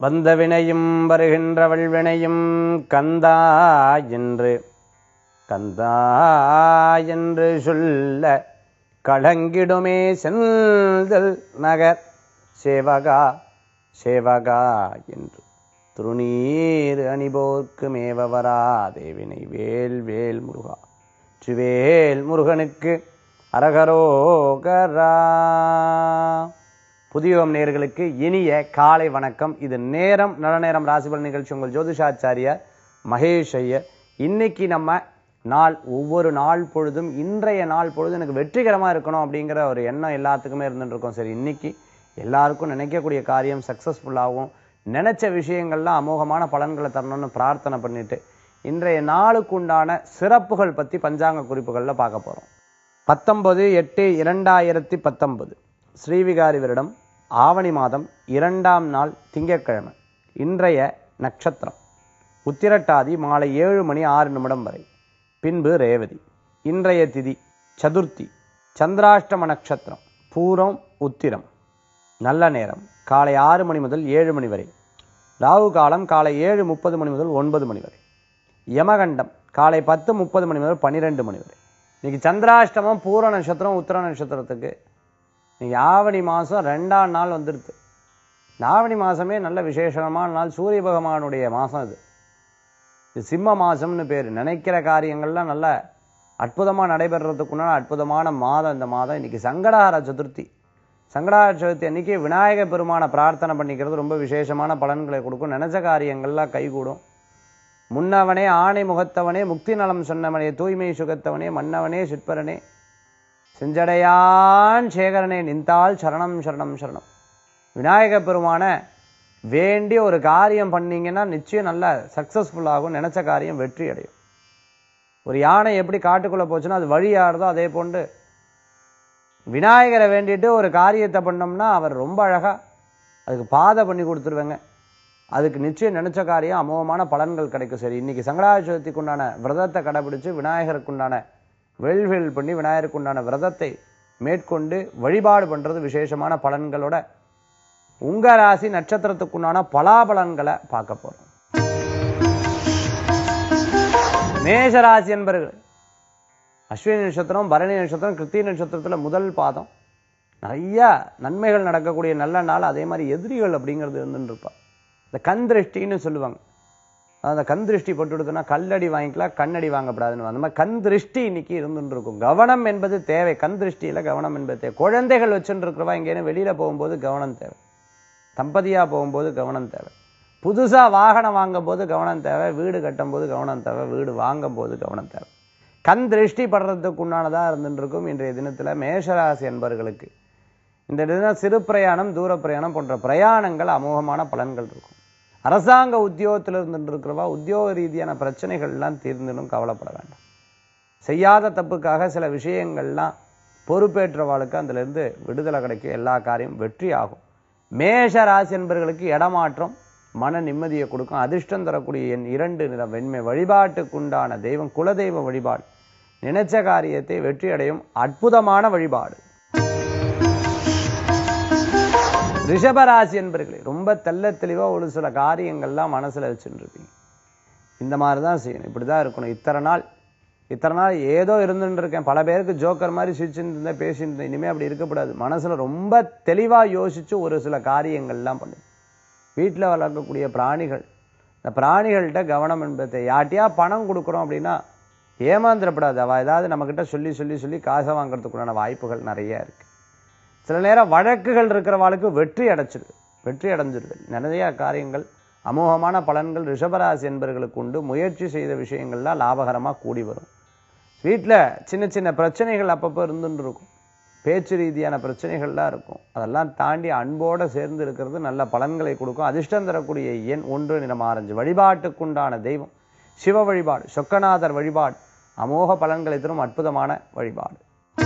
வந்த வினையும் வருகின்ற வல்வினையும் கந்தா என்று கந்தா என்று சொல்ல கலங்கிடுமே செந்தல் நகர் சேவகா சேவகா என்று திருநீர் அணிபோர்க்கு மேவவரா தேவினை வேல் வேல் முருகா சுவேல் முருகனுக்கு அரகரோகரா புதியோம் நேர்களுக்கு இனிய காலை வணக்கம் இது நேரம் நல்ல நேரம் ராசிபல் நிகழ்ச்சி உங்கள் ஜோதிஷாச்சாரியார் மகேஷ் ஐயர் இன்னைக்கு நம்ம நாள் ஒவ்வொரு நாள் பொழுதும் இன்றைய நாள் பொழுதும் எனக்கு வெற்றிகரமா இருக்கணும் அப்படிங்கிற ஒரு எண்ணம் எல்லாத்துக்குமே இருந்துட்டு இருக்கோம் சரி இன்னைக்கு எல்லாருக்கும் நினைக்கக்கூடிய காரியம் சக்சஸ்ஃபுல்லாகவும் நினைச்ச விஷயங்கள்லாம் அமோகமான பலன்களை தரணும்னு பிரார்த்தனை பண்ணிட்டு இன்றைய நாளுக்கு உண்டான சிறப்புகள் பத்தி பஞ்சாங்க குறிப்புகள்ல பார்க்க போறோம் பத்தொன்பது எட்டு இரண்டாயிரத்தி பத்தொன்பது ஸ்ரீவிகாரி வருடம் ஆவணி மாதம் இரண்டாம் நாள் திங்கட்கிழமை இன்றைய நட்சத்திரம் உத்திரட்டாதி மாலை ஏழு மணி ஆறு நிமிடம் வரை பின்பு ரேவதி இன்றைய திதி சதுர்த்தி சந்திராஷ்டம நட்சத்திரம் பூரம் உத்திரம் நல்ல நேரம் காலை ஆறு மணி முதல் ஏழு மணி வரை ராகு காலம் காலை ஏழு முப்பது மணி முதல் ஒன்பது மணி வரை யமகண்டம் காலை பத்து முப்பது மணி முதல் பன்னிரெண்டு மணி வரை இன்னைக்கு சந்திராஷ்டமம் பூர நட்சத்திரம் உத்திர நட்சத்திரத்துக்கு இன்னைக்கு ஆவணி மாதம் ரெண்டாம் நாள் வந்துடுது இந்த ஆவணி மாதமே நல்ல விசேஷமான நாள் சூரிய பகவானுடைய மாதம் இது இது சிம்ம மாதம்னு பேர் நினைக்கிற காரியங்கள்லாம் நல்ல அற்புதமாக நடைபெறதுக்குண்டான அற்புதமான மாதம் இந்த மாதம் இன்னைக்கு சங்கடஹர சதுர்த்தி சங்கடஹர சதுர்த்தி அன்னைக்கு விநாயக பெருமானை பிரார்த்தனை பண்ணிக்கிறது ரொம்ப விசேஷமான பலன்களை கொடுக்கும் நினைச்ச காரியங்கள்லாம் கைகூடும் முன்னவனே ஆணை முகத்தவனே முக்தி நலம் சொன்னவனே தூய்மை சுகத்தவனே மன்னவனே சிற்பரனே செஞ்சடையான் சேகரனே நின்றால் சரணம் சரணம் சரணம் விநாயக பெருமான வேண்டி ஒரு காரியம் பண்ணீங்கன்னா நிச்சயம் நல்ல சக்சஸ்ஃபுல் ஆகும் நினைச்ச காரியம் வெற்றி அடையும் ஒரு யானை எப்படி காட்டுக்குள்ள போச்சுன்னா அது வழியாடுதோ அதே போன்று விநாயகரை வேண்டிட்டு ஒரு காரியத்தை பண்ணோம்னா அவர் ரொம்ப அழகா அதுக்கு பாதை பண்ணி கொடுத்துருவேங்க அதுக்கு நிச்சயம் நினைச்ச காரியம் அமோகமான பலன்கள் கிடைக்கும் சரி இன்னைக்கு சங்கடாய சதுர்த்திக்கு உண்டான விரதத்தை கடைபிடிச்சு விநாயகருக்கு உண்டான வெல்வெல் பண்ணி விநாயகருக்கு உண்டான விரதத்தை மேற்கொண்டு வழிபாடு பண்றது விசேஷமான பலன்களோட உங்க ராசி நட்சத்திரத்துக்குண்டான பலாபலன்களை பார்க்க போறோம் மேஷராசி என்பர்கள் அஸ்வினி நட்சத்திரம் பரணி நட்சத்திரம் கிருத்திகை நட்சத்திரத்துல முதல் பாதம் நிறைய நன்மைகள் நடக்கக்கூடிய நல்ல நாள் அதே மாதிரி எதிரிகள் அப்படிங்கிறது இருந்துட்டு இருப்பா இந்த கண் திருஷ்டின்னு சொல்லுவாங்க அந்த கண் திருஷ்டி போட்டுடுதுன்னா கல்லடி வாங்கிக்கலாம் கண்ணடி வாங்கப்படாதுன்னு அந்த மாதிரி கண் திருஷ்டி இன்னைக்கு இருந்துட்டு இருக்கும் கவனம் என்பது தேவை கண் திருஷ்டியில கவனம் என்பது தேவை குழந்தைகள் வச்சுட்டு இருக்கிறவா எங்கேயும் வெளியில போகும்போது கவனம் தேவை தம்பதியா போகும்போது கவனம் தேவை புதுசா வாகனம் வாங்கும் போது கவனம் தேவை வீடு கட்டும் போது கவனம் தேவை வீடு வாங்கும் போது கவனம் தேவை கண் திருஷ்டி படுறதுக்கு உண்டானதா இருந்துட்டு இருக்கும் இன்றைய தினத்துல மேஷராசி என்பவர்களுக்கு இந்த தினம் சிறு பிரயாணம் தூர பிரயாணம் போன்ற பிரயாணங்கள் அமோகமான பலன்கள் இருக்கும் அரசாங்க உத்தியோகத்தில் இருந்துட்டு இருக்கிறவா உத்தியோக ரீதியான பிரச்சனைகள்லாம் தீர்ந்துடும் கவலைப்பட வேண்டாம் செய்யாத தப்புக்காக சில விஷயங்கள்லாம் பொறுப்பேற்றவாளுக்கு அதுல இருந்து விடுதலை கிடைக்கும் எல்லா காரியம் வெற்றி ஆகும் மேஷ ராசி என்பவர்களுக்கு இடமாற்றம் மன நிம்மதியை கொடுக்கும் அதிர்ஷ்டம் தரக்கூடிய என் இரண்டு நிறம் வெண்மை வழிபாட்டுக்குண்டான தெய்வம் குலதெய்வ வழிபாடு நினைச்ச காரியத்தை வெற்றி அடையும் அற்புதமான வழிபாடு ரிஷபராசி என்பர்களே ரொம்ப தெள்ள தெளிவா ஒரு சில காரியங்கள்லாம் மனசுல வச்சுட்டு இருப்பீங்க இந்த மாதிரி தான் செய்யணும் இப்படிதான் இருக்கணும் இத்தனை நாள் இத்தனை நாள் ஏதோ இருந்துட்டு இருக்கேன் பல பேருக்கு ஜோக்கர் மாதிரி சிரிச்சுட்டு இருந்தேன் பேசிட்டு இருந்தேன் இனிமே அப்படி இருக்கக்கூடாது மனசுல ரொம்ப தெளிவா யோசிச்சு ஒரு சில காரியங்கள்லாம் பண்ணு வீட்டில் வளர்க்கக்கூடிய பிராணிகள் இந்த பிராணிகள்கிட்ட கவனம் என்பதை யார்ட்டையா பணம் கொடுக்குறோம் அப்படின்னா ஏமாந்துடப்படாது அவ ஏதாவது நம்மக்கிட்ட சொல்லி சொல்லி சொல்லி காசை வாங்குறதுக்குண்டான வாய்ப்புகள் நிறைய இருக்கு சில நேரம் வழக்குகள் இருக்கிறவாளுக்கு வெற்றி அடைச்சிடுது வெற்றி அடைஞ்சிடுது நிறைய காரியங்கள் அமோகமான பலன்கள் ரிஷபராசி என்பவர்களுக்கு உண்டு முயற்சி செய்த விஷயங்கள்லாம் லாபகரமாக கூடி வரும் வீட்டில் சின்ன சின்ன பிரச்சனைகள் அப்பப்போ இருந்துட்டு இருக்கும் பேச்சு ரீதியான பிரச்சனைகள்லாம் இருக்கும் அதெல்லாம் தாண்டி அன்போடு சேர்ந்து இருக்கிறது நல்ல பலன்களை கொடுக்கும் அதிர்ஷ்டம் தரக்கூடிய எண் ஒன்று நிறம் ஆரஞ்சு வழிபாட்டுக்குண்டான தெய்வம் சிவ வழிபாடு சொக்கநாதர் வழிபாடு அமோக பலன்களை தரும் அற்புதமான வழிபாடு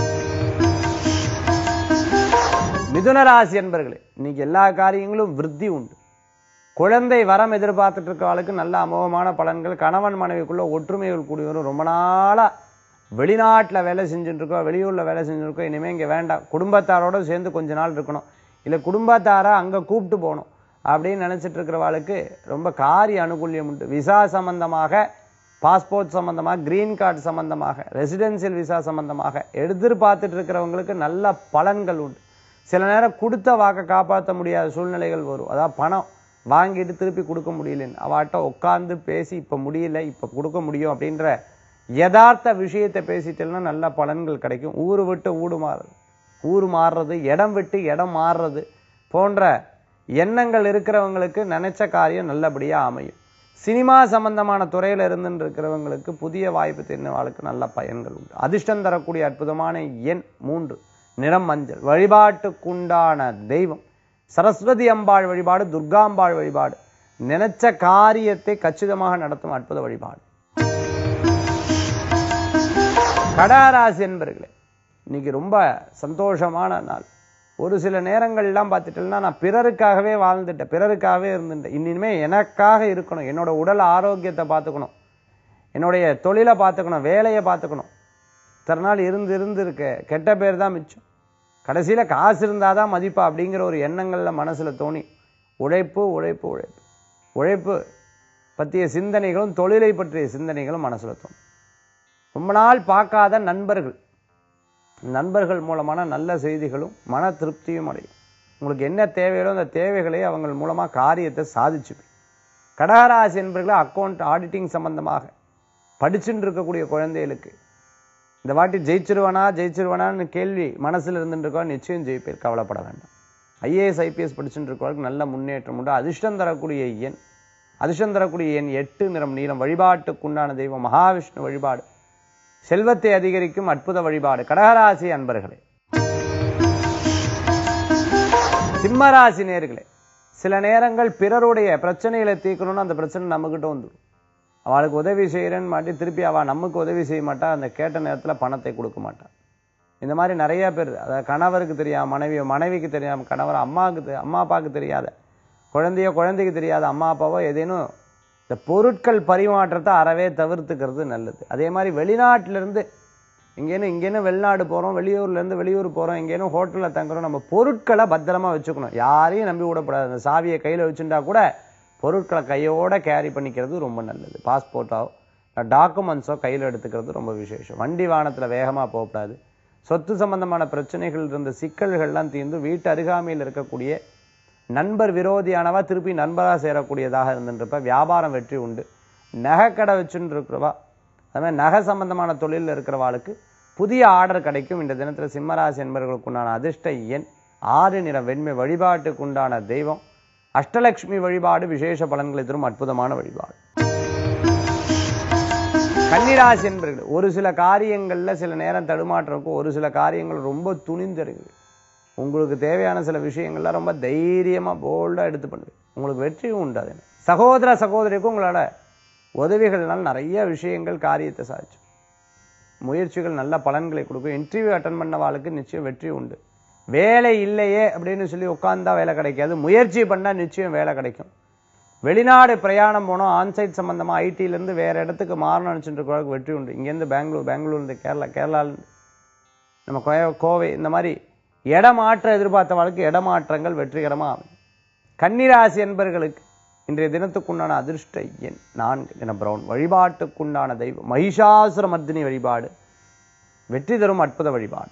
மிதுன ராசி என்பர்களே இன்னைக்கு எல்லா காரியங்களும் விருத்தி உண்டு குழந்தை வரம் எதிர்பார்த்துட்டு இருக்கவளுக்கு நல்ல அமோகமான பலன்கள் கணவன் மனைவிக்குள்ள ஒற்றுமைகள் கூடி வரும் ரொம்ப நாளா வெளிநாட்டுல வேலை செஞ்சுட்டு இருக்கோம் வெளியூர்ல வேலை செஞ்சுட்டு இருக்கோம் இனிமே இங்க வேண்டாம் குடும்பத்தாரோட சேர்ந்து கொஞ்ச நாள் இருக்கணும் இல்ல குடும்பத்தாரா அங்க கூப்பிட்டு போகணும் அப்படின்னு நினைச்சிட்டு இருக்கிறவாளுக்கு ரொம்ப காரிய அனுகூல்யம் உண்டு விசா சம்பந்தமாக பாஸ்போர்ட் சம்பந்தமாக கிரீன் கார்டு சம்பந்தமாக ரெசிடென்சியல் விசா சம்பந்தமாக எதிர்பார்த்துட்டு இருக்கிறவங்களுக்கு நல்ல பலன்கள் உண்டு சில நேரம் கொடுத்த வாக்கை காப்பாற்ற முடியாத சூழ்நிலைகள் வரும் அதாவது பணம் வாங்கிட்டு திருப்பி கொடுக்க முடியலன்னு அவாட்ட உட்கார்ந்து பேசி இப்போ முடியல இப்போ கொடுக்க முடியும் அப்படின்ற யதார்த்த விஷயத்தை பேசிட்டேன்னா நல்ல பலன்கள் கிடைக்கும் ஊரு விட்டு ஊடு மாறுறது ஊர் மாறுறது இடம் விட்டு இடம் மாறுறது போன்ற எண்ணங்கள் இருக்கிறவங்களுக்கு நினைச்ச காரியம் நல்லபடியா அமையும் சினிமா சம்பந்தமான துறையில இருந்துன்னு இருக்கிறவங்களுக்கு புதிய வாய்ப்பு தெரிஞ்சவாளுக்கு நல்ல பயன்கள் உண்டு அதிர்ஷ்டம் தரக்கூடிய அற்புதமான எண் மூன்று நிறம் மஞ்சள் வழிபாட்டுக்குண்டான தெய்வம் சரஸ்வதி அம்பாள் வழிபாடு துர்காம்பாள் வழிபாடு நினைச்ச காரியத்தை கச்சிதமாக நடத்தும் அற்புத வழிபாடு கடாராசி என்பர்களே இன்னைக்கு ரொம்ப சந்தோஷமான நாள் ஒரு சில நேரங்கள்லாம் பார்த்துட்டேன்னா நான் பிறருக்காகவே வாழ்ந்துட்டேன் பிறருக்காகவே இருந்துட்டேன் இனிமே எனக்காக இருக்கணும் என்னோட உடல் ஆரோக்கியத்தை பார்த்துக்கணும் என்னுடைய தொழிலை பார்த்துக்கணும் வேலையை பார்த்துக்கணும் இத்தனை நாள் இருந்து இருந்து இருக்க கெட்ட பேர் தான் மிச்சம் கடைசியில காசு இருந்தாதான் மதிப்பா அப்படிங்கிற ஒரு எண்ணங்கள்ல மனசுல தோணி உழைப்பு உழைப்பு உழைப்பு உழைப்பு பற்றிய சிந்தனைகளும் தொழிலை பற்றிய சிந்தனைகளும் மனசுல தோணும் ரொம்ப நாள் பார்க்காத நண்பர்கள் நண்பர்கள் மூலமான நல்ல செய்திகளும் மன திருப்தியும் அடையும் உங்களுக்கு என்ன தேவையோ அந்த தேவைகளை அவங்க மூலமா காரியத்தை சாதிச்சுப்பீங்க கடகராசி என்பவர்களை அக்கௌண்ட் ஆடிட்டிங் சம்பந்தமாக படிச்சுட்டு இருக்கக்கூடிய குழந்தைகளுக்கு இந்த வாட்டி ஜெயிச்சிருவானா ஜெயிச்சிருவானான்னு கேள்வி மனசுல இருந்துட்டு இருக்கோ நிச்சயம் ஜெயிப்பேர் கவலைப்பட வேண்டாம் ஐஏஎஸ் ஐபிஎஸ் படிச்சுட்டு இருக்கவங்களுக்கு நல்ல முன்னேற்றம் உண்டு அதிர்ஷ்டம் தரக்கூடிய எண் அதிர்ஷ்டம் தரக்கூடிய எண் எட்டு நிறம் நீளம் வழிபாட்டுக்குண்டான தெய்வம் மகாவிஷ்ணு வழிபாடு செல்வத்தை அதிகரிக்கும் அற்புத வழிபாடு கடகராசி அன்பர்களே சிம்மராசி நேர்களே சில நேரங்கள் பிறருடைய பிரச்சனைகளை தீர்க்கணும்னு அந்த பிரச்சனை நம்மகிட்ட வந்துடும் அவளுக்கு உதவி செய்கிறேன்னு மாட்டி திருப்பி அவள் நமக்கு உதவி செய்ய மாட்டா அந்த கேட்ட நேரத்தில் பணத்தை கொடுக்க மாட்டா இந்த மாதிரி நிறைய பேர் அதாவது கணவருக்கு தெரியாம மனைவி மனைவிக்கு தெரியாம கணவர் அம்மாவுக்கு தெ- அம்மா அப்பாவுக்கு தெரியாத குழந்தையோ குழந்தைக்கு தெரியாத அம்மா அப்பாவோ ஏதேனும் இந்த பொருட்கள் பரிமாற்றத்தை அறவே தவிர்த்துக்கிறது நல்லது அதே மாதிரி வெளிநாட்டிலிருந்து இங்கேன்னு இங்கேன்னு வெளிநாடு போகிறோம் வெளியூர்லேருந்து வெளியூர் போகிறோம் இங்கேன்னு ஹோட்டலில் தங்குறோம் நம்ம பொருட்களை பத்திரமா வச்சுக்கணும் யாரையும் நம்பி விடக்கூடாது அந்த சாவியை கையில் வச்சுட்டா கூட பொருட்களை கையோட கேரி பண்ணிக்கிறது ரொம்ப நல்லது பாஸ்போர்ட்டோ டாக்குமெண்ட்ஸோ கையில் எடுத்துக்கிறது ரொம்ப விசேஷம் வண்டி வாகனத்தில் வேகமாக போகக்கூடாது சொத்து சம்பந்தமான பிரச்சனைகள் இருந்த சிக்கல்கள்லாம் தீர்ந்து வீட்டு அருகாமையில் இருக்கக்கூடிய நண்பர் விரோதியானவா திருப்பி நண்பராக சேரக்கூடியதாக இருந்துன்றப்ப வியாபாரம் வெற்றி உண்டு நகைக்கடை வச்சுன்னு இருக்கிறவா அது மாதிரி நகை சம்பந்தமான தொழிலில் இருக்கிறவாளுக்கு புதிய ஆர்டர் கிடைக்கும் இந்த தினத்தில் சிம்மராசி என்பவர்களுக்கு உண்டான அதிர்ஷ்ட எண் ஆறு நிற வெண்மை வழிபாட்டுக்கு உண்டான தெய்வம் அஷ்டலக்ஷ்மி வழிபாடு விசேஷ பலன்களை தரும் அற்புதமான வழிபாடு கன்னிராசி என்பர்கள் ஒரு சில காரியங்கள்ல சில நேரம் தடுமாற்றம் இருக்கும் ஒரு சில காரியங்கள் ரொம்ப துணிந்தருங்கள் உங்களுக்கு தேவையான சில விஷயங்கள்லாம் ரொம்ப தைரியமா போல்டா எடுத்து பண்ணுது உங்களுக்கு வெற்றியும் உண்டு அது சகோதர சகோதரிக்கும் உங்களோட உதவிகள்னால நிறைய விஷயங்கள் காரியத்தை சாதிச்சு முயற்சிகள் நல்ல பலன்களை கொடுக்கும் இன்டர்வியூ அட்டன் பண்ணவாளுக்கு நிச்சயம் வெற்றி உண்டு வேலை இல்லையே அப்படின்னு சொல்லி உட்கார்ந்தா வேலை கிடைக்காது முயற்சி பண்ணா நிச்சயம் வேலை கிடைக்கும் வெளிநாடு பிரயாணம் போனோம் ஆன்சைட் சம்பந்தமா ஐடில இருந்து வேற இடத்துக்கு மாறணும் நினைச்சிட்டு இருக்கிறவங்களுக்கு வெற்றி உண்டு இங்கேருந்து பெங்களூர் பெங்களூர்லேருந்து கேரளா கேரளாலேருந்து நம்ம கோய- கோவை இந்த மாதிரி இடமாற்ற எதிர்பார்த்தவர்களுக்கு இடமாற்றங்கள் வெற்றிகரமாக அமையும் கன்னிராசி என்பர்களுக்கு இன்றைய தினத்துக்குண்டான அதிர்ஷ்ட எண் நான்கு என பிரவுன் வழிபாட்டுக்குண்டான தெய்வம் மகிஷாசுர மர்தினி வழிபாடு வெற்றி தரும் அற்புத வழிபாடு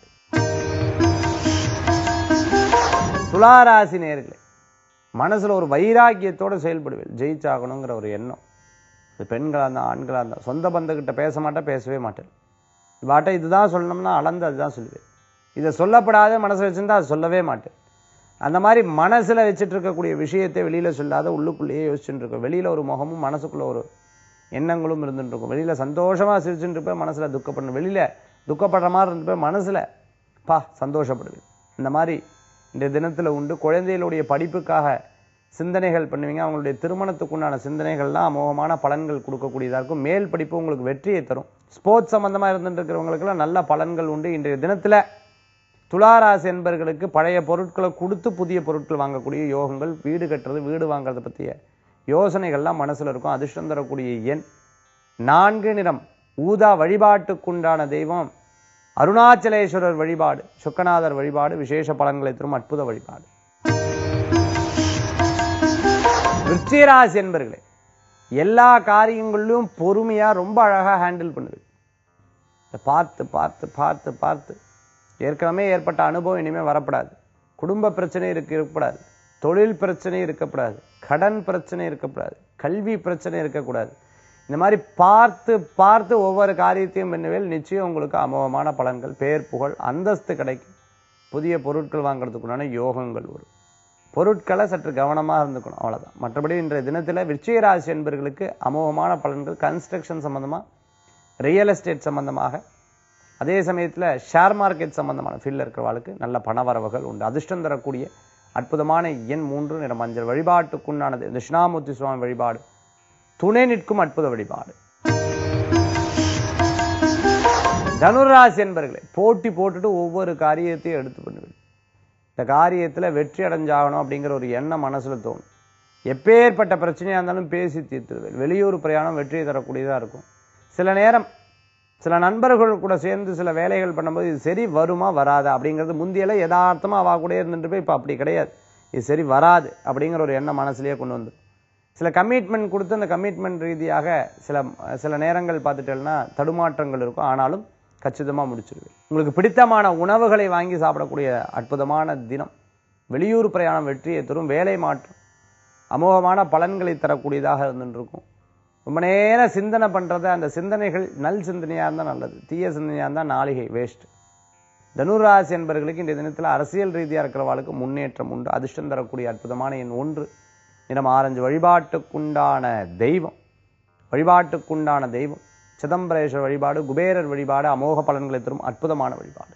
துளாராசி நேர்களே மனசுல ஒரு வைராக்கியத்தோட செயல்படுவேன் ஜெயிச்சாகணுங்கிற ஒரு எண்ணம் இது பெண்களா இருந்தா ஆண்களா இருந்தா சொந்த பந்தக்கிட்ட பேச மாட்டேன் பேசவே மாட்டேன் இவாட்ட இதுதான் சொல்லணும்னா அளந்து அதுதான் சொல்லுவேன் இதை சொல்லப்படாத மனசுல வச்சிருந்தா அது சொல்லவே மாட்டேன் அந்த மாதிரி மனசுல வச்சுட்டு இருக்கக்கூடிய விஷயத்தை வெளியில சொல்லாத உள்ளுக்குள்ளேயே யோசிச்சுட்டு இருக்கும் வெளியில ஒரு முகமும் மனசுக்குள்ள ஒரு எண்ணங்களும் இருந்துட்டு இருக்கும் வெளியில சந்தோஷமா சிரிச்சுட்டு இருப்பேன் மனசுல துக்கப்படணும் வெளியில துக்கப்படுற மாதிரி இருந்துப்பேன் மனசுல பா சந்தோஷப்படுவேன் இந்த மாதிரி இந்த தினத்துல உண்டு குழந்தைகளுடைய படிப்புக்காக சிந்தனைகள் பண்ணுவீங்க அவங்களுடைய திருமணத்துக்குண்டான சிந்தனைகள்லாம் அமோகமான பலன்கள் கொடுக்கக்கூடியதா இருக்கும் மேல் படிப்பு உங்களுக்கு வெற்றியை தரும் ஸ்போர்ட்ஸ் சம்பந்தமா இருந்துட்டு இருக்கிறவங்களுக்கெல்லாம் நல்ல பலன்கள் உண்டு இன்றைய தினத்துல துளாராசி என்பர்களுக்கு பழைய பொருட்களை கொடுத்து புதிய பொருட்கள் வாங்கக்கூடிய யோகங்கள் வீடு கட்டுறது வீடு வாங்குறத பற்றிய யோசனைகள்லாம் மனசுல இருக்கும் அதிர்ஷ்டம் தரக்கூடிய எண் நான்கு நிறம் ஊதா வழிபாட்டுக்குண்டான தெய்வம் அருணாச்சலேஸ்வரர் வழிபாடு சுக்கநாதர் வழிபாடு விசேஷ பலன்களை தரும் அற்புத வழிபாடு விருச்சிகராசி என்பர்களே எல்லா காரியங்களிலும் பொறுமையா ரொம்ப அழகா ஹேண்டில் பண்ணுது இதை பார்த்து பார்த்து பார்த்து பார்த்து ஏற்கனவே ஏற்பட்ட அனுபவம் இனிமே வரப்படாது குடும்ப பிரச்சனை இருக்கு இருக்கக்கூடாது தொழில் பிரச்சனை இருக்கக்கூடாது கடன் பிரச்சனை இருக்கக்கூடாது கல்வி பிரச்சனை இருக்கக்கூடாது இந்த மாதிரி பார்த்து பார்த்து ஒவ்வொரு காரியத்தையும் பண்ணுவேல் நிச்சயம் உங்களுக்கு அமோகமான பலன்கள் பேர் புகழ் அந்தஸ்து கிடைக்கும் புதிய பொருட்கள் வாங்குறதுக்குண்டான யோகங்கள் வரும் பொருட்களை சற்று கவனமாக இருந்துக்கணும் அவ்வளவுதான் மற்றபடி இன்றைய தினத்துல விருச்சிக ராசி என்பவர்களுக்கு அமோகமான பலன்கள் கன்ஸ்ட்ரக்ஷன் சம்பந்தமா ரியல் எஸ்டேட் சம்பந்தமாக அதே சமயத்துல ஷேர் மார்க்கெட் சம்பந்தமான ஃபீல்டில் இருக்கிறவர்களுக்கு நல்ல பணவரவுகள் உண்டு அதிர்ஷ்டம் தரக்கூடிய அற்புதமான எண் மூன்று நிற மஞ்சள் வழிபாட்டுக்குண்டானது தட்சிணாமூர்த்தி சுவாமி வழிபாடு துணை நிற்கும் அற்புத வழிபாடு தனுராசி என்பர்களே போட்டி போட்டுட்டு ஒவ்வொரு காரியத்தையும் எடுத்து பண்ணுவீங்க இந்த காரியத்துல வெற்றி அடைஞ்சாகணும் அப்படிங்கிற ஒரு எண்ணம் மனசுல தோணும் எப்பேற்பட்ட பிரச்சனையா இருந்தாலும் பேசி தீர்த்துடுவேன் வெளியூர் பிரயாணம் வெற்றியை தரக்கூடியதா இருக்கும் சில நேரம் சில நண்பர்கள் கூட சேர்ந்து சில வேலைகள் பண்ணும்போது இது சரி வருமா வராதா அப்படிங்கிறது முந்தியெல்லாம் யதார்த்தமா அவ கூட இருந்துட்டு போய் இப்ப அப்படி கிடையாது இது சரி வராது அப்படிங்கிற ஒரு எண்ணம் மனசுலயே கொண்டு வந்து சில கமிட்மெண்ட் கொடுத்து அந்த கமிட்மெண்ட் ரீதியாக சில சில நேரங்கள் பார்த்துட்டேன்னா தடுமாற்றங்கள் இருக்கும் ஆனாலும் கச்சிதமா முடிச்சிருவேன் உங்களுக்கு பிடித்தமான உணவுகளை வாங்கி சாப்பிடக்கூடிய அற்புதமான தினம் வெளியூர் பிரயாணம் வெற்றியை தரும் வேலை மாற்றம் அமோகமான பலன்களை தரக்கூடியதாக இருந்துட்டு இருக்கும் ரொம்ப நேரம் சிந்தனை பண்றது அந்த சிந்தனைகள் நல் சிந்தனையா இருந்தா நல்லது தீய சிந்தனையா இருந்தா நாளிகை வேஸ்ட் தனுராசி என்பவர்களுக்கு இந்த தினத்தில் அரசியல் ரீதியா இருக்கிறவாளுக்கு முன்னேற்றம் உண்டு அதிர்ஷ்டம் தரக்கூடிய அற்புதமான எண் ஒன்று நிறம் ஆரஞ்சு வழிபாட்டுக்குண்டான தெய்வம் வழிபாட்டுக்குண்டான தெய்வம் சிதம்பரேஸ்வரர் வழிபாடு குபேரர் வழிபாடு அமோக பலன்களை தரும் அற்புதமான வழிபாடு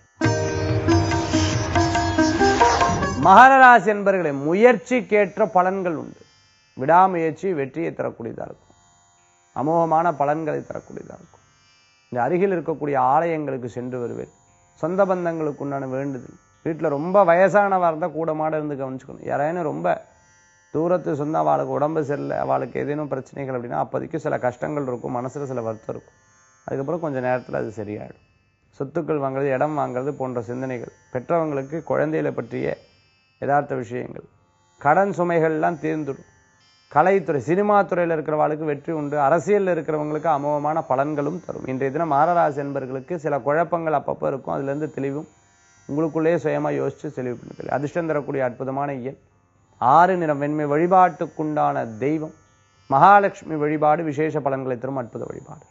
மகர ராசி என்பவர்களே முயற்சிக்கேற்ற பலன்கள் உண்டு விடாமுயற்சி வெற்றியை தரக்கூடியதா இருக்கும் அமோகமான பலன்களை தரக்கூடியதா இருக்கும் இந்த அருகில் இருக்கக்கூடிய ஆலயங்களுக்கு சென்று வருவேன் சொந்த பந்தங்களுக்கு உண்டான வேண்டுதல் வீட்டில் ரொம்ப வயசானவா இருந்தால் கூட மாட இருந்து கவனிச்சுக்கணும் யாராயினும் ரொம்ப தூரத்து சொந்த அவளுக்கு உடம்பு சரியில்லை அவளுக்கு ஏதேனும் பிரச்சனைகள் அப்படின்னா அப்போதைக்கு சில கஷ்டங்கள் இருக்கும் மனசுல சில வருத்தம் இருக்கும் அதுக்கப்புறம் கொஞ்சம் நேரத்தில் அது சரியாயிடும் சொத்துக்கள் வாங்குறது இடம் வாங்குறது போன்ற சிந்தனைகள் பெற்றவங்களுக்கு குழந்தைகளை பற்றிய யதார்த்த விஷயங்கள் கடன் சுமைகள்லாம் தீர்ந்துடும் கலைத்துறை சினிமா துறையில் இருக்கிறவங்களுக்கு வெற்றி உண்டு அரசியலில் இருக்கிறவங்களுக்கு அமோகமான பலன்களும் தரும் இன்றைய தினம் மாரராசி என்பர்களுக்கு சில குழப்பங்கள் அப்பப்போ இருக்கும் அதுலேருந்து தெளிவும் உங்களுக்குள்ளேயே சுயமா யோசிச்சு தெளிவு பண்ணுங்கள் அதிர்ஷ்டம் தரக்கூடிய அற்புதமான இயல் ஆறு நிறம் வெண்மை வழிபாட்டுக்குண்டான தெய்வம் மகாலட்சுமி வழிபாடு விசேஷ பலன்களை தரும் அற்புத வழிபாடு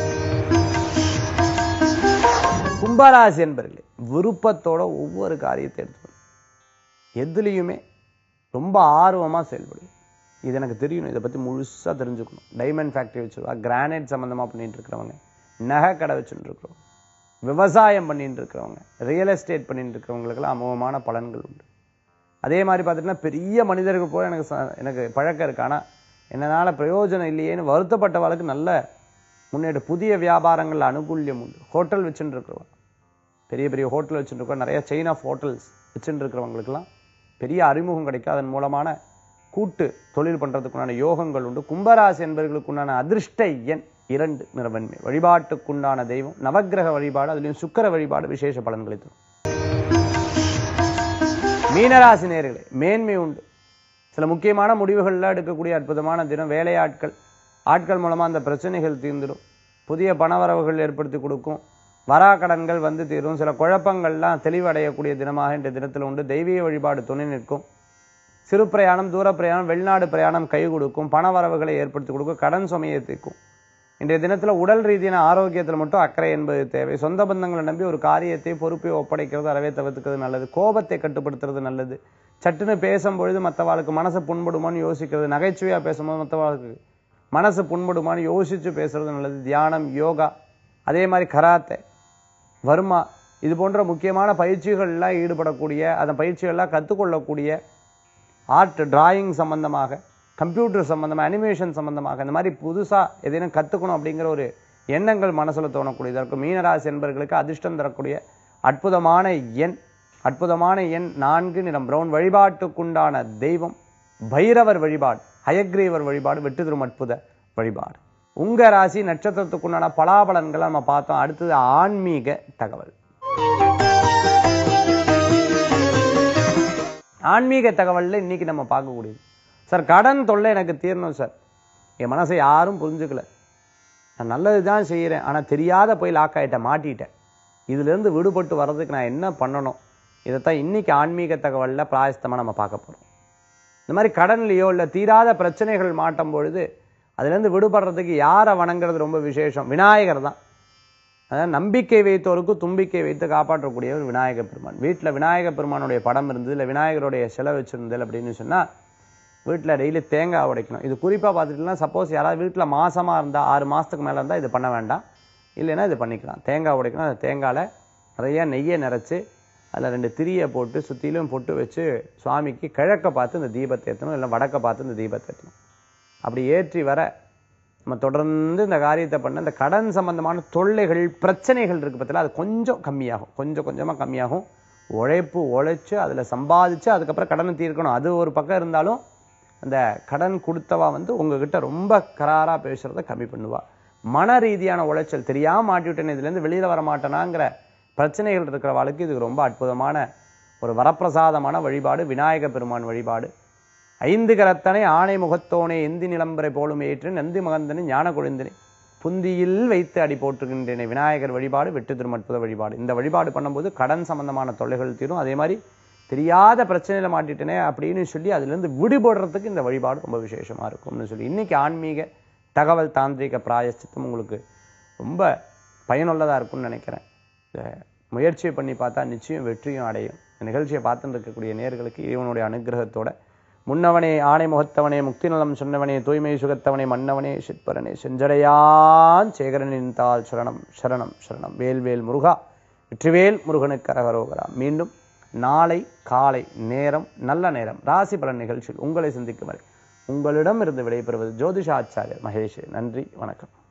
கும்பராசி என்பர்களே விருப்பத்தோட ஒவ்வொரு காரியத்தை எடுத்துக்கணும் எதுலேயுமே ரொம்ப ஆர்வமா செயல்படும் இது எனக்கு தெரியணும் இதை பத்தி முழுசா தெரிஞ்சுக்கணும் டைமண்ட் ஃபேக்டரி வச்சிருவா கிரானைட் சம்பந்தமா பண்ணிட்டு இருக்கிறவங்க நகை கடை வச்சுட்டு இருக்கிறவங்க விவசாயம் பண்ணிட்டு இருக்கிறவங்க ரியல் எஸ்டேட் பண்ணிட்டு இருக்கிறவங்களுக்கெல்லாம் அமோகமான பலன்கள் உண்டு அதே மாதிரி பார்த்துட்டுனா பெரிய மனிதர்கள் போல எனக்கு ச- எனக்கு பழக்கம் இருக்கு ஆனா என்னால பிரயோஜனம் இல்லையேன்னு வருத்தப்பட்டவளுக்கு நல்ல முன்னேற்ற புதிய வியாபாரங்கள் அனுகூல்யம் உண்டு ஹோட்டல் வச்சுட்டு இருக்கிறவங்க பெரிய பெரிய ஹோட்டல் வச்சுட்டு இருக்கோம் நிறைய செயின் ஆஃப் ஹோட்டல்ஸ் வச்சுட்டு இருக்கிறவங்களுக்கெல்லாம் பெரிய அறிமுகம் கிடைக்கும் அதன் மூலமான கூட்டு தொழில் பண்றதுக்குண்டான யோகங்கள் உண்டு கும்பராசி என்பவர்களுக்குண்டான அதிர்ஷ்ட எண் இரண்டு நிறவன்மை வழிபாட்டுக்குண்டான தெய்வம் நவக்கிரக வழிபாடு அதுலயும் சுக்கிர வழிபாடு விசேஷ பலன்களை தரும் மீனராசி நேர்களே மேன்மை உண்டு சில முக்கியமான முடிவுகள்ல எடுக்கக்கூடிய அற்புதமான தினம் வேலையாட்கள் ஆட்கள் மூலமா அந்த பிரச்சனைகள் தீர்ந்துடும் புதிய பணவரவுகள் ஏற்படுத்தி கொடுக்கும் வரா கடன்கள் வந்து தீரும் சில குழப்பங்கள்லாம் தெளிவடையக்கூடிய தினமாக இந்த தினத்தில் உண்டு தெய்வீக வழிபாடு துணை நிற்கும் சிறு பிரயாணம் தூர பிரயாணம் வெளிநாடு பிரயாணம் கை கொடுக்கும் பண வரவுகளை ஏற்படுத்தி கொடுக்கும் கடன் சுமையை தீர்க்கும் இன்றைய தினத்துல உடல் ரீதியான ஆரோக்கியத்தில் மட்டும் அக்கறை என்பது தேவை சொந்த பந்தங்களை நம்பி ஒரு காரியத்தை பொறுப்பை ஒப்படைக்கிறது அறவே தவிர்த்துக்கிறது நல்லது கோபத்தை கட்டுப்படுத்துறது நல்லது சட்டுன்னு பேசும்பொழுது மற்றவாளுக்கு மனசு புண்படுமான்னு யோசிக்கிறது நகைச்சுவையா பேசும்போது மற்றவாளுக்கு மனசு புண்படுமான்னு யோசிச்சு பேசுறது நல்லது தியானம் யோகா அதே மாதிரி கராத்தே வர்மா இது போன்ற முக்கியமான பயிற்சிகள்லாம் ஈடுபடக்கூடிய அந்த பயிற்சிகள்லாம் கற்றுக்கொள்ளக்கூடிய ஆர்ட் டிராயிங் சம்பந்தமாக கம்ப்யூட்டர் சம்பந்தமாக அனிமேஷன் சம்பந்தமாக இந்த மாதிரி புதுசா எதையும் கத்துக்கணும் அப்படிங்கிற ஒரு எண்ணங்கள் மனசுல தோணக்கூடியதா இருக்கும் மீனராசி என்பர்களுக்கு அதிர்ஷ்டம் தரக்கூடிய அற்புதமான எண் அற்புதமான எண் நான்கு நிறம் பிரவுன் வழிபாட்டுக்குண்டான தெய்வம் பைரவர் வழிபாடு ஹயக்ரீவர் வழிபாடு வெற்றி தரும் அற்புத வழிபாடு உங்க ராசி நட்சத்திரத்துக்குண்டான பலாபலன்களை நம்ம பார்த்தோம் அடுத்தது ஆன்மீக தகவல் ஆன்மீக தகவல்ல இன்னைக்கு நம்ம பார்க்கக்கூடியது சார் கடன் தொல்லை எனக்கு தீரணும் சார் என் மனசை யாரும் புரிஞ்சுக்கல நான் நல்லது தான் செய்கிறேன் ஆனால் தெரியாத போய் லாக் ஆகிட்டேன் மாட்டிட்டேன் இதுலேருந்து விடுபட்டு வர்றதுக்கு நான் என்ன பண்ணணும் இதைத்தான் இன்னைக்கு ஆன்மீக தகவலில் பிராயஸ்தமாக நம்ம பார்க்க போகிறோம் இந்த மாதிரி கடன்லையோ இல்லை தீராத பிரச்சனைகள் மாட்டும் பொழுது அதுலேருந்து விடுபடுறதுக்கு யாரை வணங்குறது ரொம்ப விசேஷம் விநாயகர் தான் அதாவது நம்பிக்கை வைத்தோருக்கு தும்பிக்கை வைத்து காப்பாற்றக்கூடிய ஒரு விநாயக பெருமான் வீட்டில் விநாயக பெருமானுடைய படம் இருந்தது இல்லை விநாயகருடைய சிலை வச்சிருந்தது அப்படின்னு சொன்னால் வீட்டில் டெய்லி தேங்காய் உடைக்கணும் இது குறிப்பாக பார்த்துட்டுனா சப்போஸ் யாராவது வீட்டில் மாசமாக இருந்தால் ஆறு மாதத்துக்கு மேலே இருந்தால் இது பண்ண வேண்டாம் இல்லைன்னா இது பண்ணிக்கலாம் தேங்காய் உடைக்கணும் அந்த தேங்காயில் நிறைய நெய்யை நிறச்சி அதில் ரெண்டு திரியை போட்டு சுற்றிலும் பொட்டு வச்சு சுவாமிக்கு கிழக்க பார்த்து இந்த தீபத்தை ஏற்றணும் இல்லை வடக்க பார்த்து இந்த தீபத்தை ஏற்றணும் அப்படி ஏற்றி வர நம்ம தொடர்ந்து இந்த காரியத்தை பண்ண இந்த கடன் சம்பந்தமான தொல்லைகள் பிரச்சனைகள் இருக்கு பார்த்தீங்களா அது கொஞ்சம் கம்மியாகும் கொஞ்சம் கொஞ்சமாக கம்மியாகும் உழைப்பு உழைச்சு அதில் சம்பாதிச்சு அதுக்கப்புறம் கடனை தீர்க்கணும் அது ஒரு பக்கம் இருந்தாலும் அந்த கடன் கொடுத்தவா வந்து உங்ககிட்ட ரொம்ப கராரா பேசுறத கம்மி பண்ணுவா மன ரீதியான உளைச்சல் தெரியாம மாட்டிவிட்டேன் இதுலேருந்து வெளியில வர மாட்டேனாங்கிற பிரச்சனைகள் இருக்கிறவாளுக்கு இது ரொம்ப அற்புதமான ஒரு வரப்பிரசாதமான வழிபாடு விநாயக பெருமான் வழிபாடு ஐந்து கரத்தனை ஆணை முகத்தோனே எந்தி நிலம்பரை போலும் ஏற்று நந்தி மகந்தனை ஞான கொழுந்தனை புந்தியில் வைத்து அடி போற்றுகின்றேனே விநாயகர் வழிபாடு வெற்றி தரும் அற்புத வழிபாடு இந்த வழிபாடு பண்ணும்போது கடன் சம்பந்தமான தொல்லைகள் தீரும் அதே மாதிரி தெரியாத பிரச்சனையில மாட்டிட்டேனே அப்படின்னு சொல்லி அதிலிருந்து விடுபடுறதுக்கு இந்த வழிபாடு ரொம்ப விசேஷமா இருக்கும்னு சொல்லி இன்னைக்கு ஆன்மீக தகவல் தாந்திரிக பிராயச்சித்தம் உங்களுக்கு ரொம்ப பயனுள்ளதா இருக்கும்னு நினைக்கிறேன் இதை முயற்சியை பண்ணி பார்த்தா நிச்சயம் வெற்றியும் அடையும் இந்த நிகழ்ச்சியை பார்த்துட்டு இருக்கக்கூடிய நேர்களுக்கு இறைவனுடைய அனுகிரகத்தோட முன்னவனே ஆணை முகத்தவனே முக்தி நலம் சொன்னவனே தூய்மை சுகத்தவனே மன்னவனே சிற்பரனே செஞ்சடையான் சேகரனின் தாள் சரணம் சரணம் சரணம் வேல்வேல் முருகா வெற்றிவேல் முருகனுக்கு அரகரோகரா மீண்டும் நாளை காலை நேரம் நல்ல நேரம் ராசி பலன் நிகழ்ச்சியில் உங்களை சந்திக்கும் வரை உங்களிடம் இருந்து விடைபெறுவது ஜோதிஷாச்சாரியர் மகேஷ் நன்றி வணக்கம்